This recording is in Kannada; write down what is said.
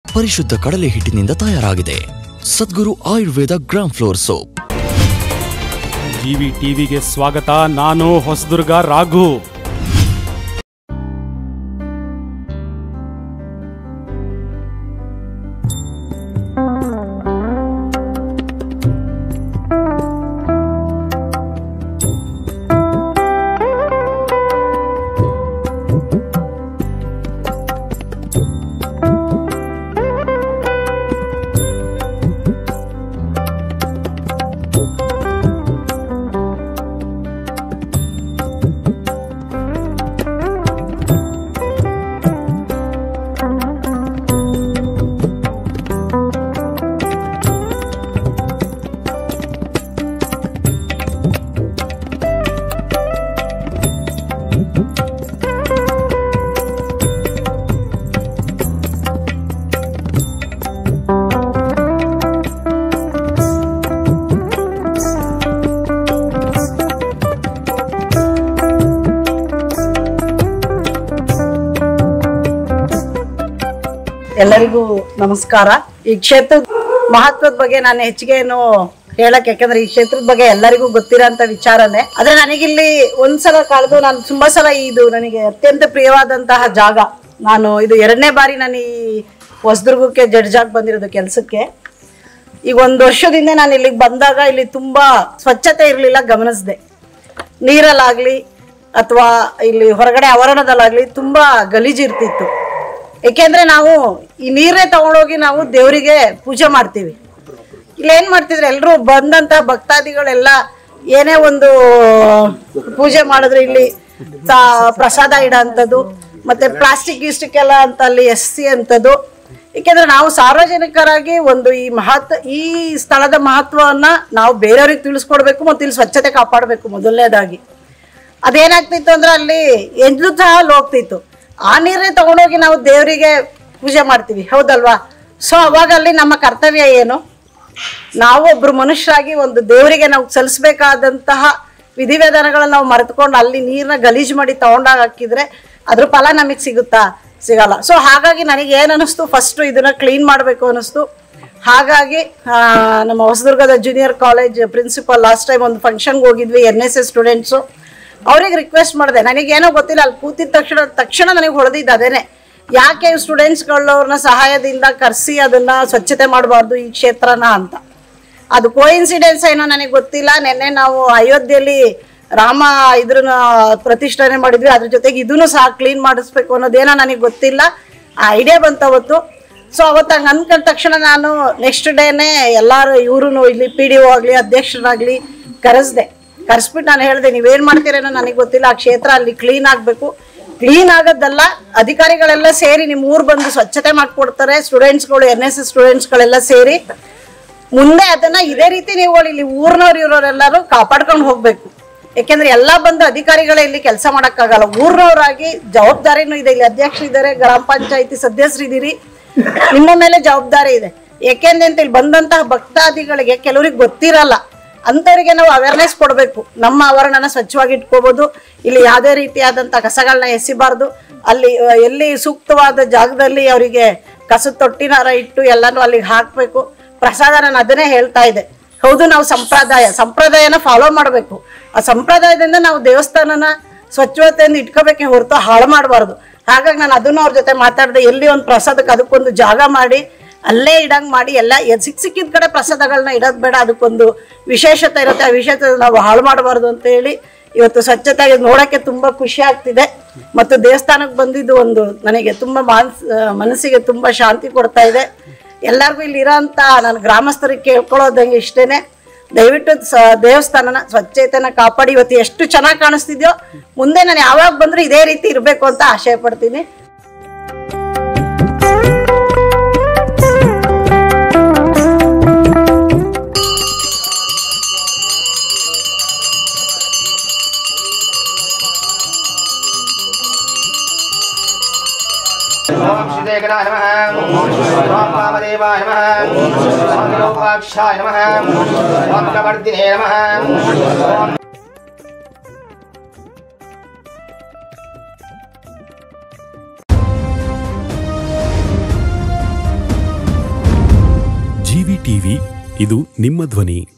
ಪರಿಶುದ್ಧ ಕಡಲೆ ಹಿಟ್ಟಿನಿಂದ ತಯಾರಾಗಿದೆ Sadguru Ayurveda gram flour soap GV ಟಿವಿಗೆ ಸ್ವಾಗತ ನಾನು ಹೊಸದುರ್ಗ ರಾಘು ಎಲ್ಲರಿಗೂ ನಮಸ್ಕಾರ ಈ ಕ್ಷೇತ್ರದ ಮಹತ್ವದ ಬಗ್ಗೆ ನಾನು ಹೆಚ್ಚಿಗೆ ಏನು ಹೇಳಕ್ ಯಾಕಂದ್ರೆ ಈ ಕ್ಷೇತ್ರದ ಬಗ್ಗೆ ಎಲ್ಲರಿಗೂ ಗೊತ್ತಿರೋಂಥ ವಿಚಾರನೇ ಆದ್ರೆ ನನಗಿಲ್ಲಿ ಒಂದ್ಸಲ ಕಳೆದು ನಾನು ತುಂಬಾ ಸಲ ಇದು ನನಗೆ ಅತ್ಯಂತ ಪ್ರಿಯವಾದಂತಹ ಜಾಗ ನಾನು ಇದು ಎರಡನೇ ಬಾರಿ ನಾನು ಈ ಹೊಸದುರ್ಗಕ್ಕೆ ಜಡ್ಜ್ ಆಗಿ ಬಂದಿರೋದು ಕೆಲಸಕ್ಕೆ ಈಗ ಒಂದು ವರ್ಷದಿಂದ ನಾನು ಇಲ್ಲಿಗೆ ಬಂದಾಗ ಇಲ್ಲಿ ತುಂಬಾ ಸ್ವಚ್ಛತೆ ಇರಲಿಲ್ಲ ಗಮನಿಸಿದೆ ನೀರಲ್ಲಾಗ್ಲಿ ಅಥವಾ ಇಲ್ಲಿ ಹೊರಗಡೆ ಆವರಣದಲ್ಲಾಗ್ಲಿ ತುಂಬಾ ಗಲೀಜಿರ್ತಿತ್ತು ಏಕೆಂದ್ರೆ ನಾವು ಈ ನೀರೇ ತಗೊಂಡೋಗಿ ನಾವು ದೇವರಿಗೆ ಪೂಜೆ ಮಾಡ್ತೀವಿ ಇಲ್ಲಿ ಏನ್ ಮಾಡ್ತಿದ್ರೆ ಎಲ್ಲರೂ ಬಂದಂತ ಭಕ್ತಾದಿಗಳೆಲ್ಲ ಏನೇ ಒಂದು ಪೂಜೆ ಮಾಡಿದ್ರೆ ಇಲ್ಲಿ ತಾ- ಪ್ರಸಾದ ಇಡೋಂಥದ್ದು ಮತ್ತೆ ಪ್ಲಾಸ್ಟಿಕ್ ಗಿಸ್ಟಿಕ್ ಎಲ್ಲ ಅಂತ ಅಲ್ಲಿ ಎಸ್ಸಿ ಅಂತದ್ದು ಏಕೆಂದ್ರೆ ನಾವು ಸಾರ್ವಜನಿಕರಾಗಿ ಒಂದು ಈ ಮಹತ್ವ ಈ ಸ್ಥಳದ ಮಹತ್ವವನ್ನ ನಾವು ಬೇರೆಯವ್ರಿಗೆ ತಿಳಿಸ್ಕೊಡ್ಬೇಕು ಮತ್ತು ಇಲ್ಲಿ ಸ್ವಚ್ಛತೆ ಕಾಪಾಡಬೇಕು ಮೊದಲನೇದಾಗಿ ಅದೇನಾಗ್ತಿತ್ತು ಅಂದ್ರೆ ಅಲ್ಲಿ ಎಂದ್ಲು ಸಹ ಅಲ್ಲಿ ಹೋಗ್ತಿತ್ತು ಆ ನೀರೇ ತಗೊಂಡೋಗಿ ನಾವು ದೇವರಿಗೆ ಪೂಜೆ ಮಾಡ್ತೀವಿ ಹೌದಲ್ವಾ ಸೊ ಅವಾಗ ಅಲ್ಲಿ ನಮ್ಮ ಕರ್ತವ್ಯ ಏನು ನಾವು ಒಬ್ರು ಮನುಷ್ಯರಾಗಿ ಒಂದು ದೇವರಿಗೆ ನಾವು ಸಲ್ಲಿಸ್ಬೇಕಾದಂತಹ ವಿಧಿವಿಧಾನಗಳನ್ನ ನಾವು ಮರೆತುಕೊಂಡು ಅಲ್ಲಿ ನೀರನ್ನ ಗಲೀಜು ಮಾಡಿ ತಗೊಂಡಾಗ ಹಾಕಿದ್ರೆ ಅದ್ರ ಫಲ ನಮಗೆ ಸಿಗುತ್ತಾ ಸಿಗಲ್ಲ ಸೊ ಹಾಗಾಗಿ ನನಗೆ ಏನು ಅನಿಸ್ತು ಫಸ್ಟ್ ಇದನ್ನ ಕ್ಲೀನ್ ಮಾಡಬೇಕು ಅನಿಸ್ತು ಹಾಗಾಗಿ ಆ, ನಮ್ಮ ಹೊಸದುರ್ಗದ junior college principal last time ಒಂದು ಫಂಕ್ಷನ್ಗೆ ಹೋಗಿದ್ವಿ ಎನ್ ಎಸ್ ಎಸ್ ಸ್ಟೂಡೆಂಟ್ಸು ಅವ್ರಿಗೆ ರಿಕ್ವೆಸ್ಟ್ ಮಾಡಿದೆ ನನಗೇನೋ ಗೊತ್ತಿಲ್ಲ ಅಲ್ಲಿ ಕೂತಿದ ತಕ್ಷಣ ತಕ್ಷಣ ನನಗೆ ಹೊಡೆದಿದ್ದು ಅದೇನೆ ಯಾಕೆ ಸ್ಟೂಡೆಂಟ್ಸ್ಗಳವ್ರನ್ನ ಸಹಾಯದಿಂದ ಕರೆಸಿ ಅದನ್ನ ಸ್ವಚ್ಛತೆ ಮಾಡಬಾರ್ದು ಈ ಕ್ಷೇತ್ರನ ಅಂತ ಅದು ಕೋಇನ್ಸಿಡೆನ್ಸ್ ಏನೋ ನನಗೆ ಗೊತ್ತಿಲ್ಲ ನಿನ್ನೆ ನಾವು ಅಯೋಧ್ಯೆಯಲ್ಲಿ ರಾಮ ಇದ್ರನ್ನ ಪ್ರತಿಷ್ಠಾನೆ ಮಾಡಿದ್ವಿ ಅದ್ರ ಜೊತೆಗೆ ಇದನ್ನು ಸಹ ಕ್ಲೀನ್ ಮಾಡಿಸ್ಬೇಕು ಅನ್ನೋದೇನೋ ನನಗೆ ಗೊತ್ತಿಲ್ಲ ಆ ಐಡಿಯಾ ಬಂತು ಅವತ್ತು ಸೊ ಅವತ್ತು ಹಂಗೆ ಅಂದ್ಕೊಂಡ ತಕ್ಷಣ ನಾನು ನೆಕ್ಸ್ಟ್ ಡೇನೆ ಎಲ್ಲರೂ ಇವರು ಇಲ್ಲಿ ಪಿ ಡಿ ಒ ಆಗಲಿ ಅಧ್ಯಕ್ಷರಾಗಲಿ ಕರೆಸ್ದೆ ಕರೆಸ್ಬಿಟ್ಟು ನಾನು ಹೇಳಿದೆ ನೀವೇನು ಮಾಡ್ತೀರೇನೋ ನನಗೆ ಗೊತ್ತಿಲ್ಲ ಆ ಕ್ಷೇತ್ರ ಅಲ್ಲಿ ಕ್ಲೀನ್ ಆಗಬೇಕು ಕ್ಲೀನ್ ಆಗೋದಲ್ಲ ಅಧಿಕಾರಿಗಳೆಲ್ಲ ಸೇರಿ ನಿಮ್ಮ ಊರು ಬಂದು ಸ್ವಚ್ಛತೆ ಮಾಡಿಕೊಡ್ತಾರೆ ಸ್ಟೂಡೆಂಟ್ಸ್ಗಳು ಎನ್ ಎಸ್ ಎಸ್ ಸ್ಟೂಡೆಂಟ್ಸ್ಗಳೆಲ್ಲ ಸೇರಿ ಮುಂದೆ ಅದನ್ನ ಇದೇ ರೀತಿ ನೀವು ಇಲ್ಲಿ ಊರ್ನವ್ರು ಇರೋರೆಲ್ಲರೂ ಕಾಪಾಡ್ಕೊಂಡು ಹೋಗ್ಬೇಕು ಯಾಕೆಂದ್ರೆ ಎಲ್ಲಾ ಬಂದು ಅಧಿಕಾರಿಗಳೇ ಇಲ್ಲಿ ಕೆಲಸ ಮಾಡಕ್ಕಾಗಲ್ಲ ಊರ್ನವರಾಗಿ ಜವಾಬ್ದಾರಿನೂ ಇದೆ ಇಲ್ಲಿ ಅಧ್ಯಕ್ಷರಿದ್ದಾರೆ ಗ್ರಾಮ ಪಂಚಾಯತಿ ಸದಸ್ಯರಿದ್ದೀರಿ ನಿಮ್ಮ ಮೇಲೆ ಜವಾಬ್ದಾರಿ ಇದೆ ಯಾಕೆಂದ್ರೆ ಅಂತ ಇಲ್ಲಿ ಬಂದಂತಹ ಭಕ್ತಾದಿಗಳಿಗೆ ಕೆಲವ್ರಿಗೆ ಗೊತ್ತಿರಲ್ಲ ಅಂಥವ್ರಿಗೆ ನಾವು ಅವೇರ್ನೆಸ್ ಕೊಡಬೇಕು ನಮ್ಮ ಆವರಣನ ಸ್ವಚ್ಛವಾಗಿ ಇಟ್ಕೋಬಹುದು ಇಲ್ಲಿ ಯಾವುದೇ ರೀತಿಯಾದಂಥ ಕಸಗಳನ್ನ ಎಸಿಬಾರ್ದು ಅಲ್ಲಿ ಆ, ಎಲ್ಲಿ ಸೂಕ್ತವಾದ ಜಾಗದಲ್ಲಿ ಅವರಿಗೆ ಕಸದ ತೊಟ್ಟಿನಾರ ಇಟ್ಟು ಎಲ್ಲನೂ ಅಲ್ಲಿಗೆ ಹಾಕಬೇಕು ಪ್ರಸಾದ ನಾನು ಅದನ್ನೇ ಹೇಳ್ತಾ ಇದ್ದೆ ಹೌದು ನಾವು ಸಂಪ್ರದಾಯ ಸಂಪ್ರದಾಯನ ಫಾಲೋ ಮಾಡಬೇಕು ಆ ಸಂಪ್ರದಾಯದಿಂದ ನಾವು ದೇವಸ್ಥಾನನ ಸ್ವಚ್ಛತೆಯಿಂದ ಇಟ್ಕೋಬೇಕೆ ಹೊರತು ಹಾಳು ಮಾಡಬಾರ್ದು ಹಾಗಾಗಿ ನಾನು ಅದನ್ನು ಅವ್ರ ಜೊತೆ ಮಾತಾಡಿದೆ ಎಲ್ಲಿ ಒಂದು ಪ್ರಸಾದಕ್ಕೆ ಅದಕ್ಕೊಂದು ಜಾಗ ಮಾಡಿ ಅಲ್ಲೇ ಇಡಂಗ್ ಮಾಡಿ ಎಲ್ಲ ಎದ್ ಸಿಕ್ ಸಿಕ್ಕಿದ ಕಡೆ ಪ್ರಸಾದಗಳನ್ನ ಇಡೋದು ಬೇಡ ಅದಕ್ಕೊಂದು ವಿಶೇಷತೆ ಇರುತ್ತೆ ಆ ವಿಶೇಷತೆ ನಾವು ಹಾಳು ಮಾಡಬಾರ್ದು ಅಂತ ಹೇಳಿ ಇವತ್ತು ಸ್ವಚ್ಛತೆಗೆ ನೋಡಕ್ಕೆ ತುಂಬಾ ಖುಷಿ ಆಗ್ತಿದೆ ಮತ್ತು ದೇವಸ್ಥಾನಕ್ಕೆ ಬಂದಿದ್ದು ಒಂದು ನನಗೆ ತುಂಬಾ ಮಾನ್ಸ್ ಮನಸ್ಸಿಗೆ ತುಂಬಾ ಶಾಂತಿ ಕೊಡ್ತಾ ಇದೆ ಎಲ್ಲರಿಗೂ ಇಲ್ಲಿ ಇರೋಂಥ ನನ್ನ ಗ್ರಾಮಸ್ಥರಿಗೆ ಕೇಳ್ಕೊಳ್ಳೋದಂಗೆ ಇಷ್ಟೇನೆ ದಯವಿಟ್ಟು ಸ ದೇವಸ್ಥಾನನ ಸ್ವಚ್ಛತೆನ ಕಾಪಾಡಿ ಇವತ್ತು ಎಷ್ಟು ಚೆನ್ನಾಗಿ ಕಾಣಿಸ್ತಿದ್ಯೋ ಮುಂದೆ ನಾನು ಯಾವಾಗ ಬಂದರೂ ಇದೇ ರೀತಿ ಇರಬೇಕು ಅಂತ ಆಶಯ ಪಡ್ತೀನಿ ఓం శ్రీదేగణాయ నమ ఓం వామదేవాయ నమ ఓం విరూపాక్షాయ నమ ఓం ప్రవర్ధినే నమ ఓం ಜಿವಿ ಟಿವಿ ಇದು ನಿಮ್ಮ ಧ್ವನಿ